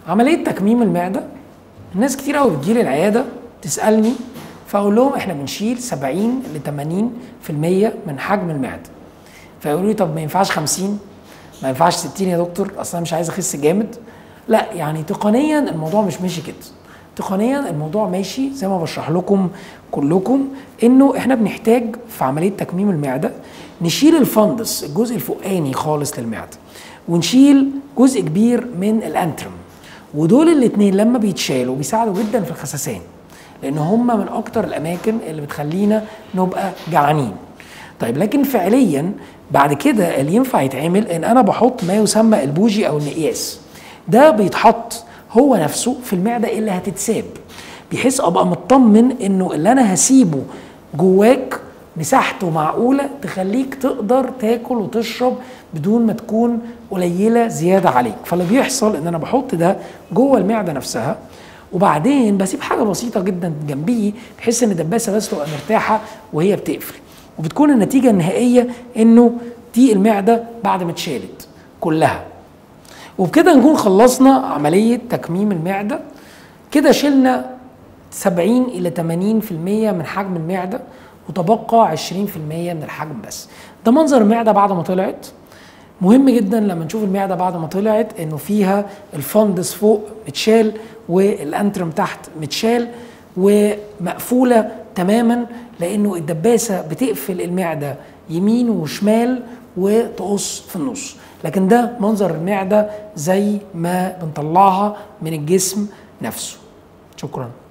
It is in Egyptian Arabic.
عمليه تكميم المعده الناس كتير قوي بتجيلي العياده تسالني فاقول لهم احنا بنشيل 70 ل 80% من حجم المعده فيقولوا لي طب ما ينفعش 50 ما ينفعش 60 يا دكتور اصلا أنا مش عايز اخس جامد لا يعني تقنيا الموضوع مش ماشي كده تقنيا الموضوع ماشي زي ما بشرح لكم كلكم انه احنا بنحتاج في عمليه تكميم المعده نشيل الفندس الجزء الفوقاني خالص للمعده ونشيل جزء كبير من الانترم ودول الاثنين لما بيتشالوا بيساعدوا جدا في الخسسان لان هم من اكتر الاماكن اللي بتخلينا نبقى جعانين طيب لكن فعليا بعد كده اللي ينفع يتعمل ان انا بحط ما يسمى البوجي او المقياس ده بيتحط هو نفسه في المعده اللي هتتساب بحيث ابقى مطمن انه اللي انا هسيبه جواك مساحته معقوله تخليك تقدر تاكل وتشرب بدون ما تكون قليله زياده عليك فاللي بيحصل ان انا بحط ده جوه المعده نفسها وبعدين بسيب حاجه بسيطه جدا جنبيه بحيث ان الدباسه بس تبقى مرتاحه وهي بتقفل وبتكون النتيجه النهائيه انه دي المعده بعد ما اتشالت كلها وبكده نكون خلصنا عمليه تكميم المعده كده شلنا 70 الى 80% من حجم المعده وتبقى 20% من الحجم بس ده منظر المعده بعد ما طلعت مهم جدا لما نشوف المعده بعد ما طلعت انه فيها الفندس فوق متشال والانترم تحت متشال ومقفوله تماما لانه الدباسه بتقفل المعده يمين وشمال وتقص في النص لكن ده منظر المعده زي ما بنطلعها من الجسم نفسه شكرا